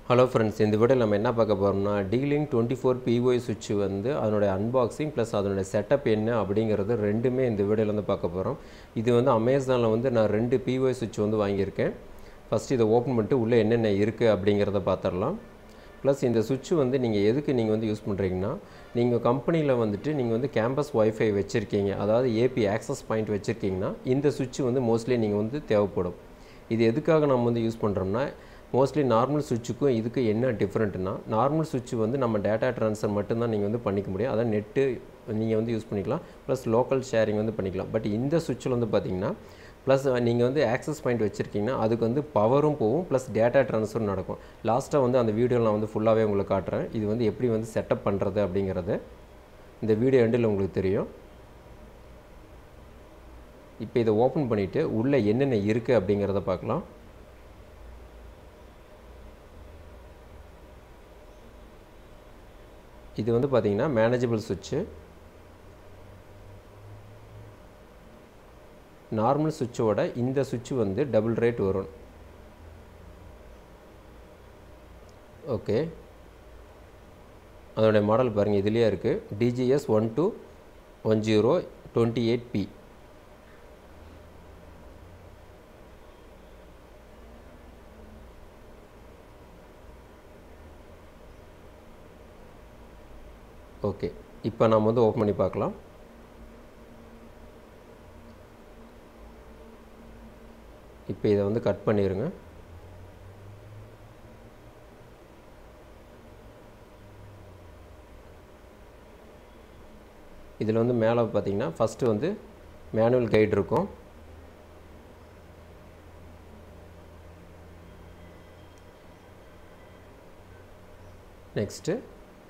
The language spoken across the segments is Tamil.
ஹலோ ஃப்ரெண்ட்ஸ் இந்த வீடியோ நம்ம என்ன பார்க்க போகிறோம்னா டீலிங் டுவெண்ட்டி ஃபோர் பிஒய் சுவிட்ச் வந்து அதனுடைய அன்பாக்சிங் ப்ளஸ் அதனுடைய செட்டப் என்ன அப்படிங்கிறது ரெண்டுமே இந்த வீடியோவில் வந்து பார்க்க போகிறோம் இது வந்து அமேசானில் வந்து நான் ரெண்டு பிஒய் சுவிட்ச் வந்து வாங்கியிருக்கேன் ஃபஸ்ட்டு இதை ஓப்பன் பண்ணிட்டு உள்ளே என்னென்ன இருக்குது அப்படிங்கிறத பார்த்துடலாம் ப்ளஸ் இந்த சுவிட்ச் வந்து நீங்கள் எதுக்கு நீங்கள் வந்து யூஸ் பண்ணுறீங்கன்னா நீங்கள் கம்பெனியில் வந்துட்டு நீங்கள் வந்து கேம்பஸ் ஒய்ஃபை வச்சுருக்கீங்க அதாவது ஏபி ஆக்சஸ் பாயிண்ட் வச்சுருக்கீங்கன்னா இந்த சுவிட்ச் வந்து மோஸ்ட்லி நீங்கள் வந்து தேவைப்படும் இது எதுக்காக நம்ம வந்து யூஸ் பண்ணுறோம்னா மோஸ்ட்லி நார்மல் சுவிட்சுக்கும் இதுக்கு என்ன டிஃப்ரெண்ட்னா நார்மல் சுவிட்ச் வந்து நம்ம டேட்டா ட்ரான்ஸ்ஃபர் மட்டும்தான் நீங்கள் வந்து பண்ணிக்க முடியும் அதான் நெட்டு நீங்கள் வந்து யூஸ் பண்ணிக்கலாம் ப்ளஸ் லோக்கல் ஷேரிங் வந்து பண்ணிக்கலாம் பட் இந்த சுவிட்சில் வந்து பார்த்திங்கன்னா ப்ளஸ் நீங்கள் வந்து ஆக்சஸ் பாயிண்ட் வச்சுருக்கீங்கன்னா அதுக்கு வந்து பவரும் போகும் ப்ளஸ் டேட்டா ட்ரான்ஸ்ஃபர் நடக்கும் லாஸ்ட்டாக வந்து அந்த வீடியோவில் நான் வந்து ஃபுல்லாகவே உங்களுக்கு காட்டுறேன் இது வந்து எப்படி வந்து செட்டப் பண்ணுறது அப்படிங்கிறது இந்த வீடியோ எண்டில் உங்களுக்கு தெரியும் இப்போ இதை ஓப்பன் பண்ணிவிட்டு உள்ளே என்னென்ன இருக்குது அப்படிங்கிறத பார்க்கலாம் இது வந்து பார்த்திங்கன்னா மேனேஜபிள் சுவிட்சு நார்மல் சுவிட்சோட இந்த சுவிட்ச் வந்து டபுள் ரேட் வரும் ஓகே அதோடைய மாடல் பாருங்கள் இதுலேயே இருக்குது DGS one two one zero twenty eight B okay இப்போ நாம் வந்து ஓப்பன் பண்ணி பார்க்கலாம் இப்போ இதை வந்து கட் பண்ணிடுங்க இதில் வந்து மேலே பார்த்தீங்கன்னா ஃபஸ்ட்டு வந்து மேனுவல் கைடு இருக்கும் நெக்ஸ்ட்டு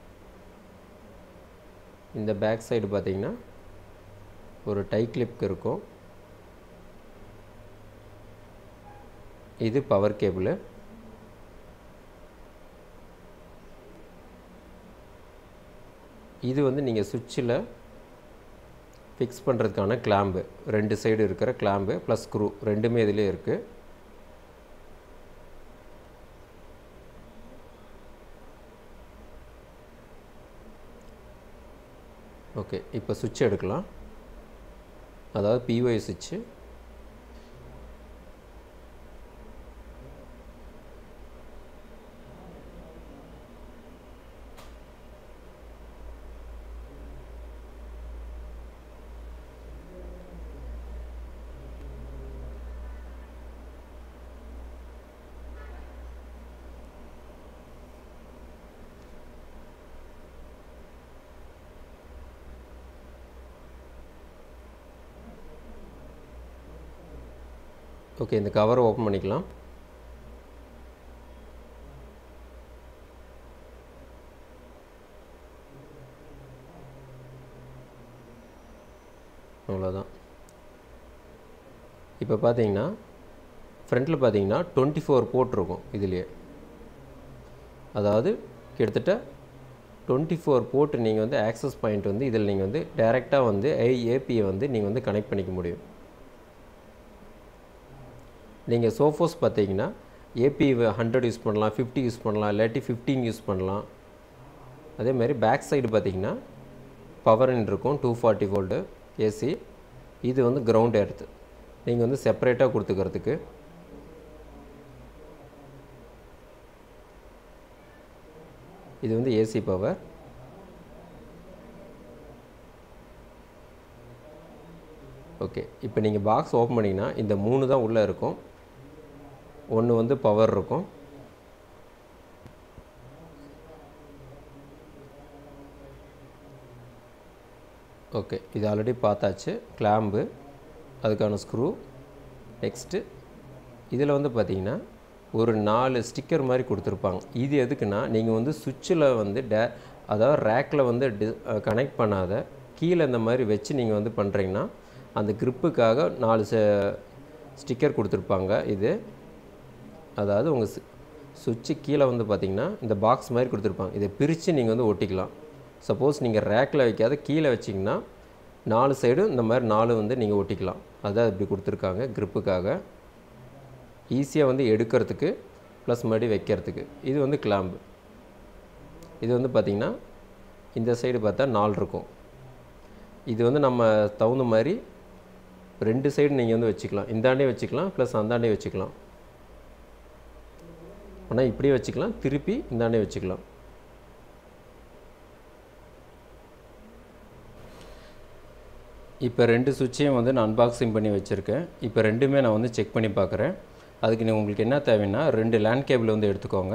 இந்த பேக் சைடு பார்த்தீங்கன்னா ஒரு டை கிளிப் இருக்கும் இது பவர் கேபிள் இது வந்து நீங்கள் சுவிட்சில் ஃபிக்ஸ் பண்ணுறதுக்கான கிளாம்பு ரெண்டு சைடு இருக்கிற கிளாம்பு ப்ளஸ் ஸ்க்ரூ ரெண்டுமே இதிலே இருக்குது ஓகே இப்போ சுவிட்ச் எடுக்கலாம் அதாவது பிஒய் சுவிட்சு ஓகே இந்த கவரை ஓப்பன் பண்ணிக்கலாம் அவ்வளோதான் இப்போ பார்த்தீங்கன்னா ஃப்ரண்ட்டில் பார்த்தீங்கன்னா டுவெண்ட்டி ஃபோர் போர்ட் இருக்கும் இதுலேயே அதாவது கிட்டத்தட்ட டுவெண்ட்டி ஃபோர் போர்ட் நீங்கள் வந்து ஆக்சஸ் பாயிண்ட் வந்து இதில் நீங்கள் வந்து டைரெக்டாக வந்து ஏபியை வந்து நீங்கள் வந்து கனெக்ட் பண்ணிக்க முடியும் நீங்கள் சோஃபோஸ் பார்த்தீங்கன்னா ஏபி ஹண்ட்ரட் யூஸ் பண்ணலாம் ஃபிஃப்டி யூஸ் பண்ணலாம் இல்லாட்டி ஃபிஃப்டீன் யூஸ் பண்ணலாம் அதே மாதிரி பேக் சைடு பார்த்தீங்கன்னா பவர்னு இருக்கும் டூ ஃபார்ட்டி வோல்டு ஏசி இது வந்து கிரவுண்ட் எடுத்து நீங்கள் வந்து செப்பரேட்டாக கொடுத்துக்கிறதுக்கு இது வந்து ஏசி பவர் ஓகே இப்போ நீங்கள் பாக்ஸ் ஓப்பன் பண்ணிங்கன்னா இந்த மூணு தான் உள்ளே இருக்கும் ஒன்று வந்து பவர் இருக்கும் ஓகே இது ஆல்ரெடி பார்த்தாச்சு கிளாம்பு அதுக்கான ஸ்க்ரூ நெக்ஸ்ட்டு இதில் வந்து பார்த்திங்கன்னா ஒரு நாலு ஸ்டிக்கர் மாதிரி கொடுத்துருப்பாங்க இது எதுக்குன்னா நீங்கள் வந்து சுவிட்சில் வந்து டே அதாவது ரேக்கில் வந்து டி கனெக்ட் பண்ணாத கீழே இந்த மாதிரி வச்சு நீங்கள் வந்து பண்ணுறீங்கன்னா அந்த க்ரிப்புக்காக நாலு ஸ்டிக்கர் கொடுத்துருப்பாங்க இது அதாவது உங்கள் சுவிட்சு கீழே வந்து பார்த்திங்கன்னா இந்த பாக்ஸ் மாதிரி கொடுத்துருப்பாங்க இதை பிரித்து நீங்கள் வந்து ஒட்டிக்கலாம் சப்போஸ் நீங்கள் ரேக்கில் வைக்காத கீழே வச்சிங்கன்னா நாலு சைடும் இந்த மாதிரி நாலு வந்து நீங்கள் ஒட்டிக்கலாம் அதான் இப்படி கொடுத்துருக்காங்க க்ரிப்புக்காக ஈஸியாக வந்து எடுக்கிறதுக்கு ப்ளஸ் ப்ளஸ் மறுபடியும் வைக்கிறதுக்கு இது வந்து கிளாம்பு இது வந்து பார்த்திங்கன்னா இந்த சைடு பார்த்தா நாலு இருக்கும் இது வந்து நம்ம தகுந்த மாதிரி ரெண்டு சைடு நீங்கள் வந்து வச்சுக்கலாம் இந்தாண்டே வச்சுக்கலாம் ப்ளஸ் அந்தாண்டே வச்சுக்கலாம் ஆனால் இப்படியே வச்சுக்கலாம் திருப்பி இந்தாண்டே வச்சுக்கலாம் இப்போ ரெண்டு சுவிட்சையும் வந்து நான் அன்பாக்சிங் பண்ணி வச்சுருக்கேன் இப்போ ரெண்டுமே நான் வந்து செக் பண்ணி பார்க்குறேன் அதுக்கு நீ உங்களுக்கு என்ன தேவைன்னா ரெண்டு லேண்ட் கேபிள் வந்து எடுத்துக்கோங்க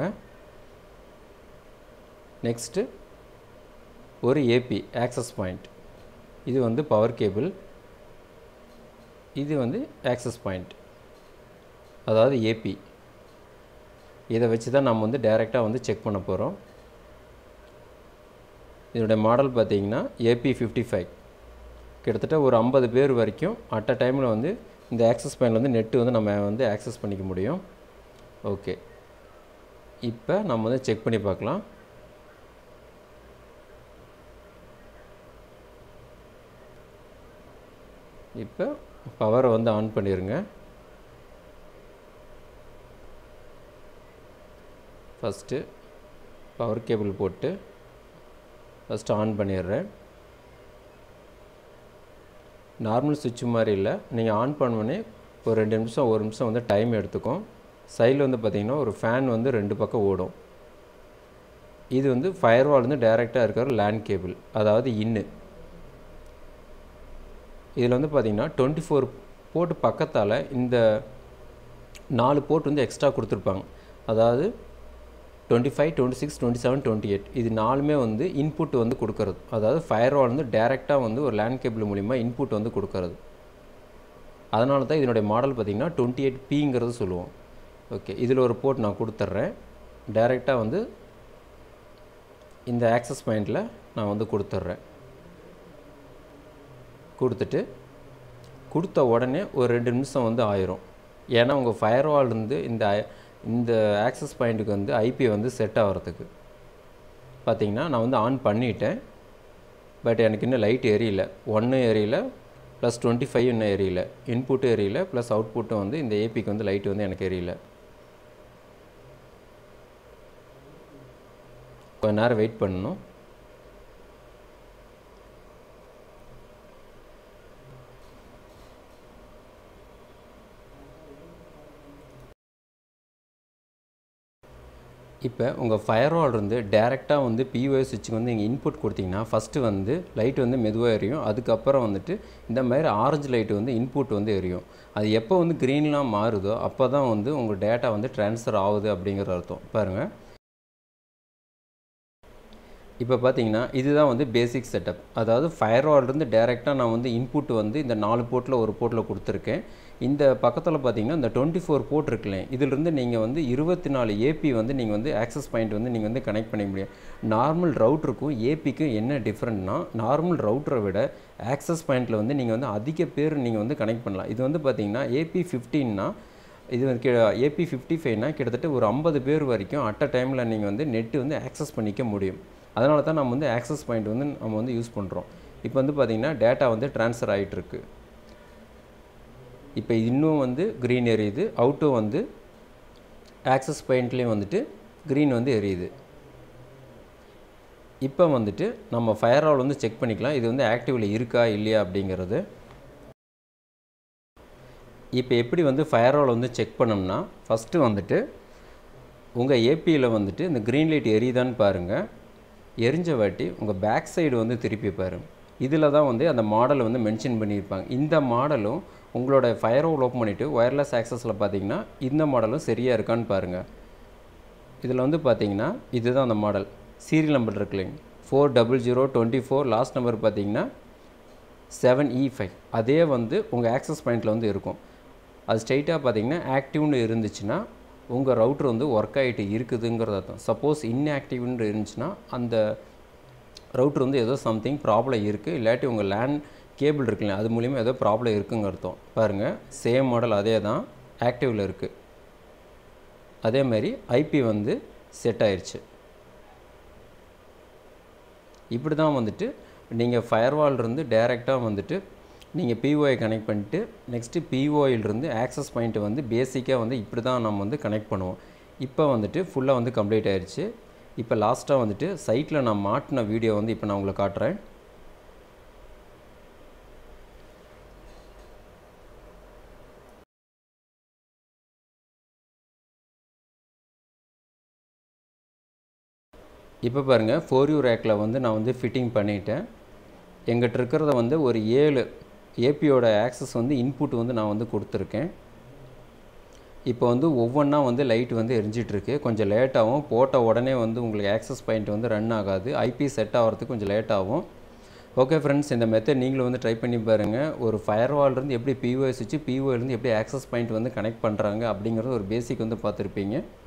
நெக்ஸ்ட்டு ஒரு ஏபி ஆக்சஸ் பாயிண்ட் இது வந்து பவர் கேபிள் இது வந்து ஆக்சஸ் பாயிண்ட் அதாவது ஏபி இதை வச்சு தான் நம்ம வந்து டைரெக்டாக வந்து செக் பண்ண போகிறோம் இதனுடைய மாடல் பார்த்தீங்கன்னா ஏபி ஃபிஃப்டி ஃபைவ் கிட்டத்தட்ட ஒரு ஐம்பது பேர் வரைக்கும் அட் அ டைமில் வந்து இந்த ஆக்சஸ் பாயிண்டில் வந்து நெட்டு வந்து நம்ம வந்து ஆக்சஸ் பண்ணிக்க முடியும் ஓகே இப்போ நம்ம வந்து செக் பண்ணி பார்க்கலாம் இப்போ பவரை வந்து ஆன் பண்ணிடுங்க ஃபஸ்ட்டு பவர் கேபிள் போட்டு ஃபஸ்ட்டு ஆன் பண்ணிடுறேன் நார்மல் சுவிட்ச் மாதிரி இல்லை நீங்கள் ஆன் பண்ணோடனே ஒரு ரெண்டு நிமிஷம் ஒரு நிமிஷம் வந்து டைம் எடுத்துக்கும் சைடில் வந்து பார்த்திங்கன்னா ஒரு ஃபேன் வந்து ரெண்டு பக்கம் ஓடும் இது வந்து ஃபயர் வால் வந்து டைரெக்டாக இருக்கிற லேண்ட் கேபிள் அதாவது இன்னு இதில் வந்து பார்த்திங்கன்னா டுவெண்ட்டி ஃபோர் போர்ட்டு பக்கத்தால் இந்த நாலு போர்ட் வந்து எக்ஸ்ட்ரா கொடுத்துருப்பாங்க அதாவது twenty five twenty six twenty seven twenty eight இது நாலுமே வந்து இன்புட் வந்து கொடுக்கறது அதாவது ஃபயர் வால் வந்து டேரெக்டாக வந்து ஒரு லேண்ட் கேபிள் மூலிமா இன்புட் வந்து கொடுக்கறது அதனால தான் இதனுடைய மாடல் பார்த்திங்கன்னா டுவெண்ட்டி எயிட் பிங்கிறது சொல்லுவோம் ஓகே இதில் ஒரு போர்ட் நான் கொடுத்துட்றேன் டைரெக்டாக வந்து இந்த ஆக்சஸ் பாயிண்டில் நான் வந்து கொடுத்துட்றேன் கொடுத்துட்டு கொடுத்த உடனே ஒரு ரெண்டு நிமிஷம் வந்து ஆயிரும் ஏன்னா உங்கள் ஃபயர் வால் இருந்து இந்த இந்த ஆக்சஸ் பாயிண்ட்டுக்கு வந்து ஐபி வந்து செட் ஆகிறதுக்கு பார்த்தீங்கன்னா நான் வந்து ஆன் பண்ணிட்டேன் பட் எனக்கு இன்னும் லைட் எரியல ஒன்று எரியல ப்ளஸ் டுவெண்ட்டி ஃபைவ் இன்னும் எரியல இன்புட்டும் எரியல ப்ளஸ் அவுட்புட்டும் வந்து இந்த ஏபிக்கு வந்து லைட் வந்து எனக்கு எரியல கொஞ்ச நேரம் வெயிட் பண்ணணும் இப்போ உங்கள் ஃபயர்வால் இருந்து டேரெக்டாக வந்து பிஓஎஸ் சுவிட்சுக்கு வந்து நீங்கள் இன்புட் கொடுத்தீங்கன்னா ஃபஸ்ட்டு வந்து லைட் வந்து மெதுவாக எரியும் அதுக்கப்புறம் வந்துட்டு இந்த மாதிரி ஆரஞ்சு லைட் வந்து இன்புட் வந்து எரியும் அது எப்போ வந்து க்ரீன்லாம் மாறுதோ அப்போ தான் வந்து உங்கள் டேட்டா வந்து ட்ரான்ஸ்ஃபர் ஆகுது அப்படிங்கிற அர்த்தம் பாருங்கள் இப்போ பார்த்தீங்கன்னா இதுதான் வந்து பேசிக் செட்டப் அதாவது ஃபயர்வால்லேருந்து டேரெக்டாக நான் வந்து இன்புட் வந்து இந்த நாலு போர்ட்டில் ஒரு போர்ட்டில் கொடுத்துருக்கேன் இந்த பக்கத்தில் பார்த்தீங்கன்னா இந்த டுவெண்ட்டி ஃபோர் போர்ட் இருக்குல்ல இதிலிருந்து நீங்கள் வந்து இருபத்தி நாலு ஏபி வந்து நீங்கள் வந்து ஆக்சஸ் பாயிண்ட் வந்து நீங்கள் வந்து கனெக்ட் பண்ணிக்க முடியும் நார்மல் ரவுட்டருக்கும் ஏபிக்கும் என்ன டிஃப்ரெண்ட்னா நார்மல் ரவுட்டரை விட ஆக்சஸ் பாயிண்ட்டில் வந்து நீங்கள் வந்து அதிக பேர் நீங்கள் வந்து கனெக்ட் பண்ணலாம் இது வந்து பார்த்தீங்கன்னா ஏபி ஃபிஃப்டீன்னா இது வந்து ஏபி ஃபிஃப்டி ஃபைவ்னா கிட்டத்தட்ட ஒரு ஐம்பது பேர் வரைக்கும் அட் அ டைமில் நீங்கள் வந்து நெட்டு வந்து ஆக்சஸ் பண்ணிக்க முடியும் அதனால தான் நம்ம வந்து ஆக்சஸ் பாயிண்ட் வந்து நம்ம வந்து யூஸ் பண்ணுறோம் இப்போ வந்து பார்த்திங்கன்னா டேட்டா வந்து ட்ரான்ஸ்ஃபர் ஆகிட்டுருக்கு இப்போ இன்னும் வந்து க்ரீன் எரியுது அவுட்டும் வந்து ஆக்சஸ் பாயிண்ட்லேயும் வந்துட்டு க்ரீன் வந்து எரியுது இப்போ வந்துட்டு நம்ம ஃபயர் ஆல் வந்து செக் பண்ணிக்கலாம் இது வந்து ஆக்டிவில் இருக்கா இல்லையா அப்படிங்கிறது இப்போ எப்படி வந்து ஃபயர் ஆல் வந்து செக் பண்ணோம்னா ஃபஸ்ட்டு வந்துட்டு உங்கள் ஏபியில் வந்துட்டு இந்த க்ரீன் லைட் எரியுதான்னு பாருங்கள் எரிஞ்ச வாட்டி உங்கள் பேக் சைடு வந்து திருப்பி பாருங்கள் இதில் தான் வந்து அந்த மாடலை வந்து மென்ஷன் பண்ணியிருப்பாங்க இந்த மாடலும் உங்களோட ஃபயர் ஓல் ஓப்பன் பண்ணிவிட்டு ஒயர்லெஸ் ஆக்சஸில் பார்த்தீங்கன்னா இந்த மாடலும் சரியாக இருக்கான்னு பாருங்கள் இதில் வந்து பார்த்தீங்கன்னா இதுதான் அந்த மாடல் சீரியல் நம்பர் இருக்குல்லைங்க four double zero twenty four last number பார்த்தீங்கன்னா செவன் இ ஃபைவ் அதே வந்து உங்கள் ஆக்சஸ் பாயிண்ட்டில் வந்து இருக்கும் அது ஸ்ட்ரைட்டாக பார்த்தீங்கன்னா ஆக்டிவ்னு இருந்துச்சுன்னா உங்கள் ரவுட்ரு வந்து ஒர்க் ஆகிட்டு இருக்குதுங்கிறது அர்த்தம் சப்போஸ் இன்ஆக்டிவ்னு இருந்துச்சுன்னா அந்த ரவுட்ரு வந்து ஏதோ சம்திங் ப்ராப்ளம் இருக்குது இல்லாட்டி உங்கள் லேண்ட் கேபிள் இருக்குல்ல அது மூலிமா ஏதோ ப்ராப்ளம் இருக்குங்க அர்த்தம் பாருங்கள் சேம் மாடல் அதே தான் ஆக்டிவில் இருக்குது அதேமாதிரி ஐபி வந்து செட் ஆயிடுச்சு இப்படி தான் வந்துட்டு நீங்கள் ஃபயர்வால் இருந்து டைரெக்டாக வந்துட்டு நீங்கள் பிஓஐ கனெக்ட் பண்ணிட்டு நெக்ஸ்ட்டு பிஓயிலிருந்து ஆக்சஸ் பாயிண்ட்டை வந்து பேசிக்காக வந்து இப்படி தான் நம்ம வந்து கனெக்ட் பண்ணுவோம் இப்போ வந்துட்டு ஃபுல்லாக வந்து கம்ப்ளீட் ஆயிடுச்சு இப்போ லாஸ்ட்டாக வந்துட்டு சைட்டில் நான் மாட்டின வீடியோ வந்து இப்போ நான் உங்களுக்கு காட்டுறேன் இப்போ பாருங்கள் ஃபோர் யூ ரேக்கில் வந்து நான் வந்து ஃபிட்டிங் பண்ணிட்டேன் எங்கிட்ட இருக்கிறத வந்து ஒரு ஏழு ஏபியோட ஆக்சஸ் வந்து இன்புட் வந்து நான் வந்து கொடுத்துருக்கேன் இப்போ வந்து ஒவ்வொன்றா வந்து லைட் வந்து எரிஞ்சிட்ருக்கு கொஞ்சம் லேட்டாகும் போட்ட உடனே வந்து உங்களுக்கு ஆக்சஸ் பாயிண்ட் வந்து ரன் ஆகாது ஐபி செட் ஆகிறதுக்கு கொஞ்சம் லேட் ஆகும் ஓகே ஃப்ரெண்ட்ஸ் இந்த மெத்தட் நீங்களும் வந்து ட்ரை பண்ணி பாருங்கள் ஒரு ஃபயர் வால்லேருந்து எப்படி பிஓஎஸ் வச்சு பிஓலேருந்து எப்படி ஆக்சஸ் பாயிண்ட் வந்து கனெக்ட் பண்ணுறாங்க அப்படிங்கிறது ஒரு பேசிக் வந்து பார்த்துருப்பீங்க